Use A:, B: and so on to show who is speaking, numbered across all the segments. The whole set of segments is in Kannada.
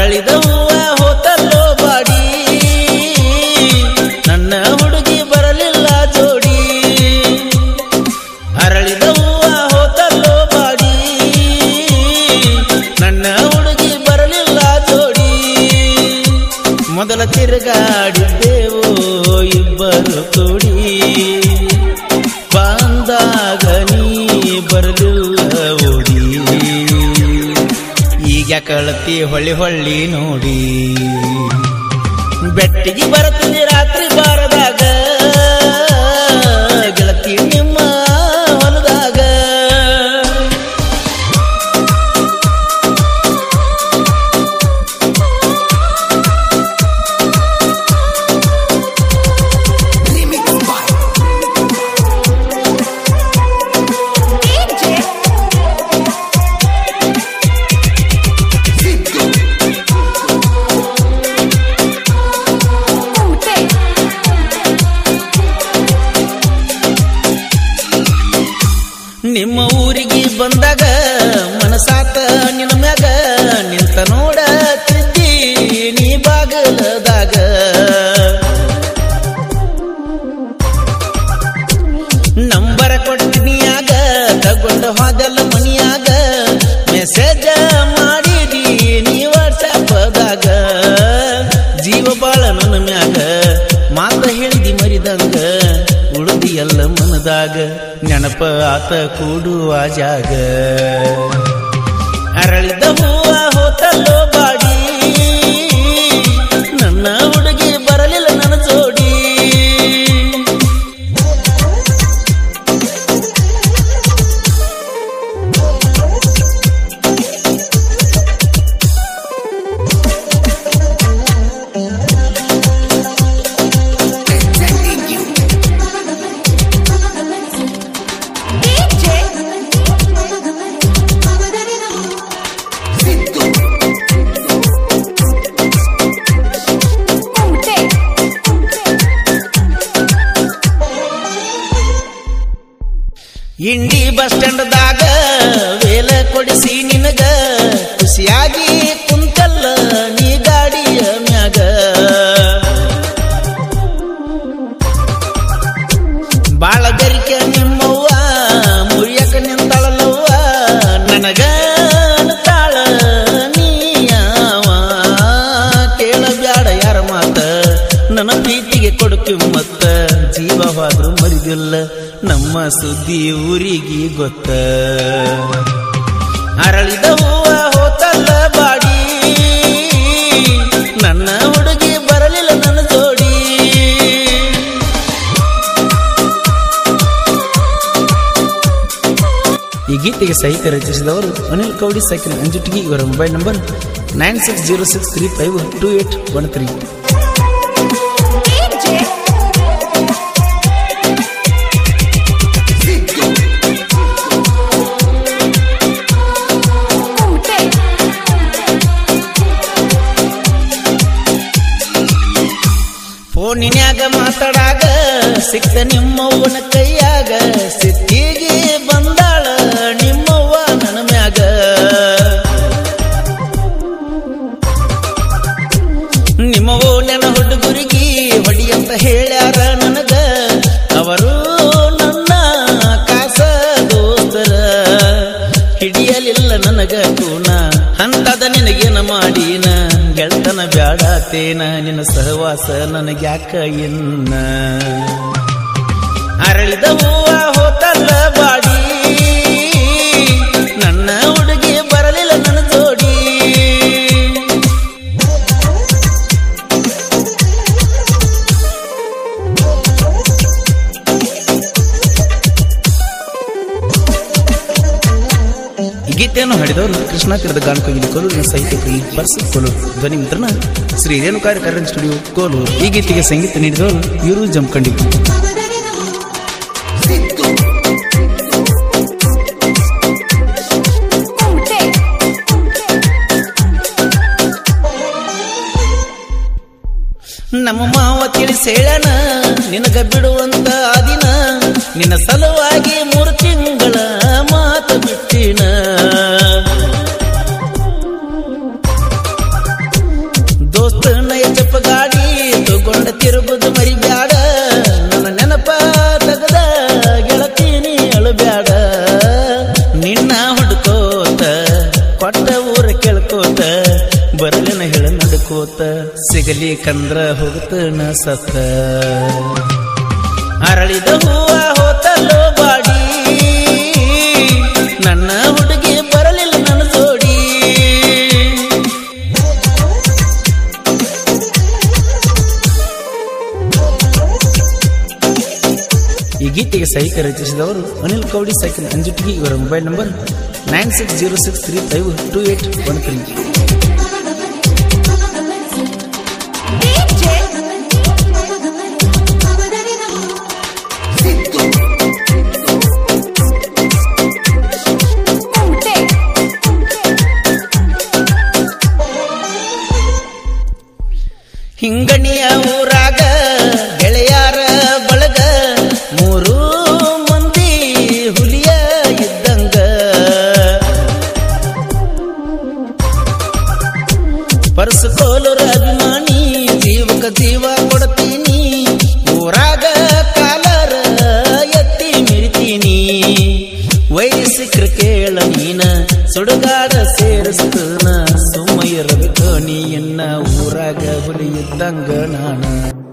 A: ಅರಳಿದ ಹೂವ ಹೋತಲ್ಲೋ ಬಾಡಿ ನನ್ನ ಹುಡುಗಿ ಬರಲಿಲ್ಲ ಜೋಡಿ ಅರಳಿದ ಹೂವ ಹೋತಲ್ಲೋ ಬಾಡಿ ನನ್ನ ಹುಡುಗಿ ಬರಲಿಲ್ಲ ಜೋಡಿ ಮೊದಲ ತಿರುಗಾಡಿದ್ದೆವು ಇಬ್ಬರು ಕೂಡಿ ಬಂದಾಗ ನೀ ಬರಲಿಲ್ಲ ಓಡಿ ಈಗ ಕಳತಿ ಹೊಳ್ಳಿ ಹೊಳ್ಳಿ ನೋಡಿ ಬೆಟ್ಟಿಗೆ ಬರುತ್ತದೆ ರಾತ್ರಿ ಬಾರದಾಗ ಗೆಳತಿ ನಿಮ್ಮ ಹೊಲದಾಗ ನಿಮ್ಮ ಊರಿಗೆ ಬಂದಾಗ ಮನಸಾತ ನಿನ್ನ ಮ್ಯಾಗ ನಿಂತ ನೋಡತಿದ್ದಿ ನೀ ಬಾಗಲದಾಗ ನಂಬರ ಕೊಟ್ಟಿನಿಯಾಗ ತಗೊಂಡ ಹೋದಲ್ಲ ಮನಿಯಾಗ ಮೆಸೇಜ ಮಾಡಿದಿ ನೀ ವಾಟ್ಸಪ್ದಾಗ ಜೀವ ಬಾಳ ನನ್ನ ಮ್ಯಾಗ ಮಾತ ಹೇಳಿದಿ ಮರಿದಂಗ ಉಳಿದಿ ಎಲ್ಲ ಮನದಾಗ ನೆನಪ ಆತ ಕೂಡುವ ಜಾಗ ಅರಳಿದ ಹೂವ ಹೋತಲ್ಲೋ ಬಾಡಿ ನನ್ನ ಹುಡುಗಿ ಬರಲಿಲ್ಲ ನನ್ನ ಜೋಡಿ ಇಂಡಿ ಬಸ್ ಸ್ಟ್ಯಾಂಡ್ದಾಗ ವೇಲ ಕೊಡಿಸಿ ನಿನಗ ಖುಷಿಯಾಗಿ ಕುಂತಲ್ಲ ನೀ ಗಾಡಿಯ ಮ್ಯಾಗ ಬಾಳ ಬೆರಿಕೆ ನಿಮ್ಮವ್ವ ಮುರಿಯಕ ನಿಂತಳಲ್ಲವ್ವ ನನಗ ತಾಳ ನೀಯವ ಕೇಳಬ್ಯಾಡ ಯಾರ ಮಾತ ನನ್ನ ಪ್ರೀತಿಗೆ ಕೊಡುಕ್ಕೆ ಮತ್ತ ಜೀವವಾದ್ರೂ ಮರಿದಿಲ್ಲ ನಮ್ಮ ಸುದ್ದಿ ಊರಿಗೆ ಗೊತ್ತ ಅರಳಿದ ಹೂವ ಹೋತಲ್ಲ ಬಾಡಿ ನನ್ನ ಹುಡುಗಿ ಬರಲಿಲ್ಲ ನನ್ನ ಜೋಡಿ ಈ ಗೀತೆಗೆ ಸಾಹಿತ್ಯ ರಚಿಸಿದವರು ಅನಿಲ್ ಕೌಡಿ ಸೈಕಲ್ ಅಂಜುಟಿಗಿ ಇವರ mobile number nine six zero six three five two eight one three ಫೋನಿನ್ಯಾಗ ಮಾತಾಡಾಗ ಸಿಕ್ತ ನಿಮ್ಮವ್ವನ ಕೈಯಾಗ ಸಿಟ್ಟಿಗೆ ಬಂದಾಳ ನಿಮ್ಮವ್ವ ನನ್ನ ಮ್ಯಾಗ ನಿಮ್ಮವ್ವ ನನ್ನ ಹುಡುಗರಿಗೆ ಹೊಡಿಯಂತ ಹೇಳ್ಯಾರ ನನಗ ಅವರು ನನ್ನ ಕಾಸ ದೋಸ್ತರ ಹಿಡಿಯಲಿಲ್ಲ ನನಗ ಕೂನ ಅಂತದ ನಿನಗೇನ ಮಾಡೀನ ಗೆಳ್ತನ ಬ್ಯಾಡತೇನ ನಿನ್ನ ಸಹವಾಸ ನನಗ್ಯಾಕ ಇನ್ನ ಅರಳಿದ ಹೂವ ಹೋತಲ್ಲ ಬಾಡಿ ನನ್ನ ಹುಡುಗಿ ಬರಲಿಲ್ಲ ನನ್ನ ಜೋಡಿ ಈ ಗೀತೆಯನ್ನು ಹಾಡಿದವರು ಕೃಷ್ಣ ತೀರದ ಗಾನಕೋಗಿಲಿ ಕೋಲೂರಿನ ಸಾಹಿತ್ಯ ಪ್ರಿಯ ಪರ್ಸಿ ಕೋಲೂರು ಧ್ವನಿ ಮಿತ್ರನ ಶ್ರೀ ರೇಣುಕಾರಿ ಕರೆನ್ ಸ್ಟುಡಿಯೋ ಕೋಲೂರು ಈ ಗೀತೆಗೆ ಸಂಗೀತ ನೀಡಿದವರು ಇವರು ಜಮಖಂಡಿ ನಮ್ಮ ಮಾವ ತಿಳಿಸೇಳನ ನಿನಗ ಬಿಡುವಂತ ಆದಿನ ನಿನ್ನ ಸಲುವಾಗಿ ಮೂರು ತಿಂಗಳ ಮಾತು ಬಿಟ್ಟಿನ ಸೋತ ಸಿಗಲಿ ಕಂದ್ರ ಹೋಗುತ್ತನ ಸತ್ತ ಅರಳಿದ ಹೂವ ಹೋತಲ್ಲೋ ಬಾಡಿ ನನ್ನ ಹುಡುಗಿ ಬರಲಿಲ್ಲ ನನ್ನ ಜೋಡಿ ಈ ಗೀತೆಗೆ ಸಾಹಿತ್ಯ ರಚಿಸಿದವರು ಅನಿಲ್ ಕೌಡಿ ಸೈಕಲ್ ಅಂಜುಟಿಗಿ ಇವರ mobile number nine six zero six three five two eight one three ಹಿಂಗಣಿಯ ಊರಾಗ ಗೆಳೆಯಾರ ಬಳಗ ಮೂರು ಮಂದಿ ಹುಲಿಯ ಇದ್ದಂಗ ಪರಸ್ಕೋಲರ ಅಭಿಮಾನಿ ಜೀವಕ ಜೀವ ಕೊಡ್ತೀನಿ ಊರಾಗ ಕಾಲರ ಎತ್ತಿ ಮಿರಿತೀನಿ ವಯಸ್ಸಿಕ್ರ ಕೇಳ ನೀನ ಸುಡುಗಾಡ ಸೇರಿಸ್ತನ ಸುಮ್ಮ ಇರಬೇಕು ನೀಯನ್ನ ಊರಾಗ ಹುಲಿ ಇದ್ದಂಗ ನಾನ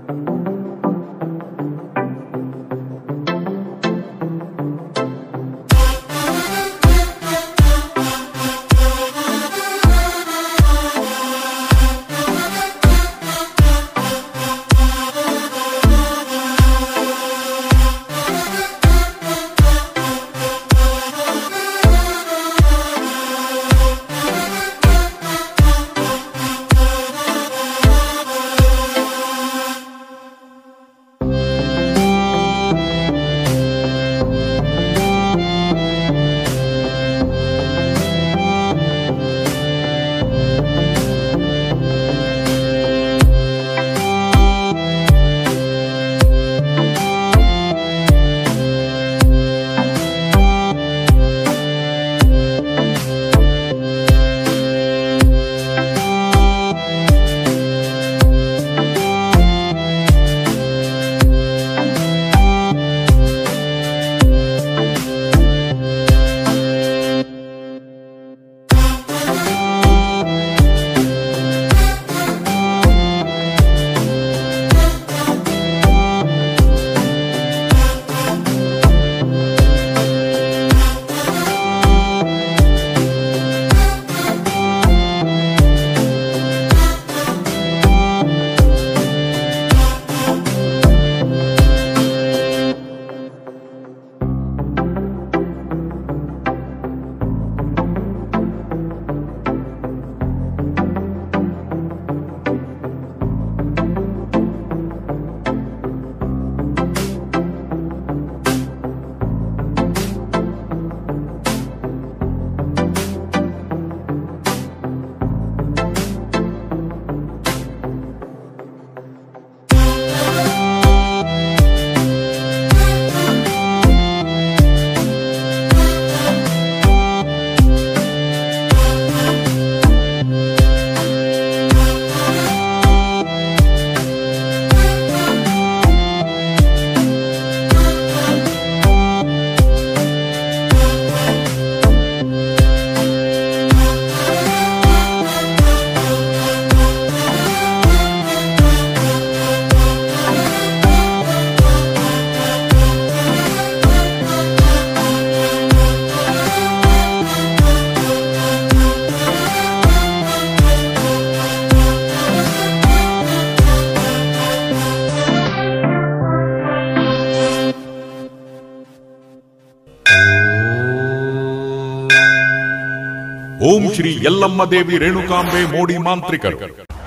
B: ಓಂ ಶ್ರೀ ಯಲ್ಲಮ್ಮ ದೇವಿ ರೇಣುಕಾಂಬೆ ಮೋಡಿ ಮಾಂತ್ರಿಕರು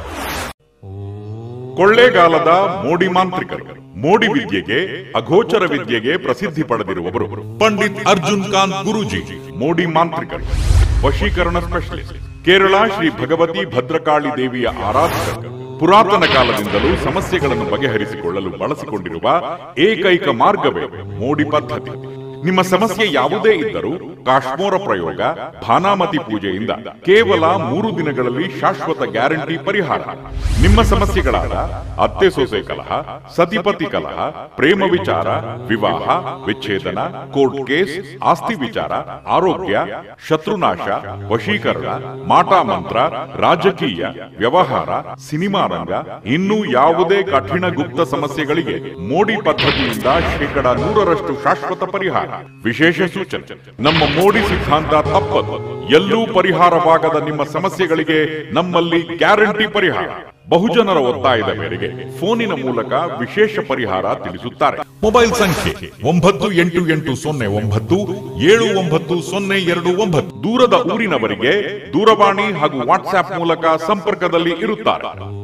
B: ಕೊಳ್ಳೇಗಾಲದ ಮೋಡಿ ಮಾಂತ್ರಿಕರು ಮೋಡಿ ವಿದ್ಯೆಗೆ ಅಗೋಚರ ವಿದ್ಯೆಗೆ ಪ್ರಸಿದ್ಧಿ ಪಡೆದಿರುವವರು ಪಂಡಿತ್ ಅರ್ಜುನ್ ಕಾಂತ್ ಗುರೂಜಿ ಮೋಡಿ ಮಾಂತ್ರಿಕರು ವಶೀಕರಣ ಸ್ಪೆಷಲಿಸ್ಟ್ ಕೇರಳ ಶ್ರೀ ಭಗವತಿ ಭದ್ರಕಾಳಿ ದೇವಿಯ ಆರಾಧಕರು ಪುರಾತನ ಕಾಲದಿಂದಲೂ ಸಮಸ್ಯೆಗಳನ್ನು ಬಗೆಹರಿಸಿಕೊಳ್ಳಲು ಬಳಸಿಕೊಂಡಿರುವ ಏಕೈಕ ಮಾರ್ಗವೇ ಮೋಡಿ ಪದ್ಧತಿ ನಿಮ್ಮ ಸಮಸ್ಯೆ ಯಾವುದೇ ಇದ್ದರೂ ಕಾಶ್ಮೋರ ಪ್ರಯೋಗ ಭಾನಾಮತಿ ಪೂಜೆಯಿಂದ ಕೇವಲ ಮೂರು ದಿನಗಳಲ್ಲಿ ಶಾಶ್ವತ ಗ್ಯಾರಂಟಿ ಪರಿಹಾರ ನಿಮ್ಮ ಸಮಸ್ಯೆಗಳಾದ ಅತ್ತೆ ಸೊಸೆ ಕಲಹ ಸತಿಪತಿ ಕಲಹ ಪ್ರೇಮ ವಿಚಾರ ವಿವಾಹ ವಿಚ್ಛೇದನ ಕೋರ್ಟ್ ಕೇಸ್ ಆಸ್ತಿ ವಿಚಾರ ಆರೋಗ್ಯ ಶತ್ರುನಾಶ ವಶೀಕರಣ ಮಾಟ ಮಂತ್ರ ರಾಜಕೀಯ ವ್ಯವಹಾರ ಸಿನಿಮಾ ರಂಗ ಇನ್ನೂ ಯಾವುದೇ ಕಠಿಣ ಗುಪ್ತ ಸಮಸ್ಯೆಗಳಿಗೆ ಮೋಡಿ ಪದ್ಧತಿಯಿಂದ ಶೇಕಡ ನೂರರಷ್ಟು ಶಾಶ್ವತ ಪರಿಹಾರ ವಿಶೇಷ ಸೂಚನೆ ನಮ್ಮ ಮೋಡಿ ಸಿದ್ಧಾಂತ ತಪ್ಪದು ಎಲ್ಲೂ ಪರಿಹಾರವಾಗದ ನಿಮ್ಮ ಸಮಸ್ಯೆಗಳಿಗೆ ನಮ್ಮಲ್ಲಿ ಗ್ಯಾರಂಟಿ ಪರಿಹಾರ ಬಹುಜನರ ಒತ್ತಾಯದ ಮೇರೆಗೆ ಫೋನಿನ ಮೂಲಕ ವಿಶೇಷ ಪರಿಹಾರ ತಿಳಿಸುತ್ತಾರೆ ಮೊಬೈಲ್ ಸಂಖ್ಯೆ ಒಂಬತ್ತು ಎಂಟು ಎಂಟು ಸೊನ್ನೆ ಒಂಬತ್ತು ಏಳು ಒಂಬತ್ತು ಸೊನ್ನೆ ಎರಡು ಒಂಬತ್ತು ದೂರದ ಊರಿನವರಿಗೆ ದೂರವಾಣಿ ಹಾಗೂ ವಾಟ್ಸ್ಆಪ್ ಮೂಲಕ ಸಂಪರ್ಕದಲ್ಲಿ ಇರುತ್ತಾರೆ